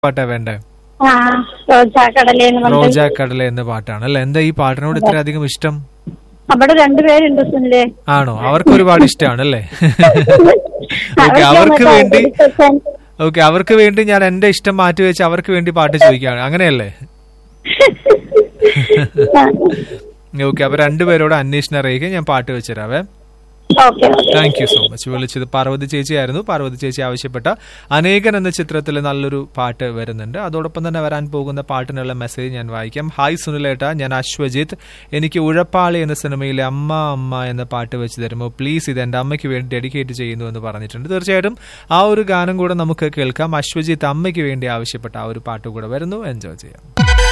പാട്ടാ വേണ്ടേ ആ റോജാ കടലേന്ന് പറഞ്ഞിട്ട് റോജാ കടല എന്ന പാട്ടാണ് അല്ലെ എന്താ ഈ പാട്ടിനോട് ഇത്രയധികം ഇഷ്ടം അവിടെ രണ്ടുപേരുണ്ട് സുനിലെ ആണോ അവർക്ക് ഒരുപാട് ഇഷ്ടമാണ് അല്ലേ ഓക്കെ അവർക്ക് വേണ്ടി ഓക്കെ അവർക്ക് വേണ്ടി ഞാൻ എന്റെ ഇഷ്ടം മാറ്റി വെച്ച് അവർക്ക് വേണ്ടി പാട്ട് ചോദിക്കുകയാണ് അങ്ങനെയല്ലേ ഓക്കെ അപ്പൊ രണ്ടുപേരോട് അന്വേഷണം അറിയിക്കാൻ ഞാൻ പാട്ട് വെച്ചുതരാവേ okay okay thank you so much വിളിച്ചത് പാർവതി ചേച്ചിയായിരുന്നു പാർവതി ചേച്ചി ആവശ്യപ്പെട്ട അനേകൻ എന്ന ചിത്രത്തിൽ നല്ലൊരു പാട്ട് വരുന്നുണ്ട് അതോടൊപ്പം തന്നെ വരാൻ പോകുന്ന പാട്ടിനുള്ള മെസ്സേജ് ഞാൻ വായിക്കാം ഹായ് സുനിലേട്ട ഞാൻ അശ്വജിത്ത് എനിക്ക് ഉഴപ്പാളി എന്ന സിനിമയിലെ അമ്മ അമ്മ എന്ന പാട്ട് വെച്ച് തരുമോ പ്ലീസ് ഇത് എന്റെ അമ്മയ്ക്ക് വേണ്ടി ഡെഡിക്കേറ്റ് ചെയ്യുന്നു എന്ന് പറഞ്ഞിട്ടുണ്ട് തീർച്ചയായിട്ടും ആ ഒരു ഗാനം കൂടെ നമുക്ക് കേൾക്കാം അശ്വജിത്ത് അമ്മയ്ക്ക് വേണ്ടി ആവശ്യപ്പെട്ട ആ ഒരു പാട്ട് കൂടെ വരുന്നു എൻജോയ് ചെയ്യാം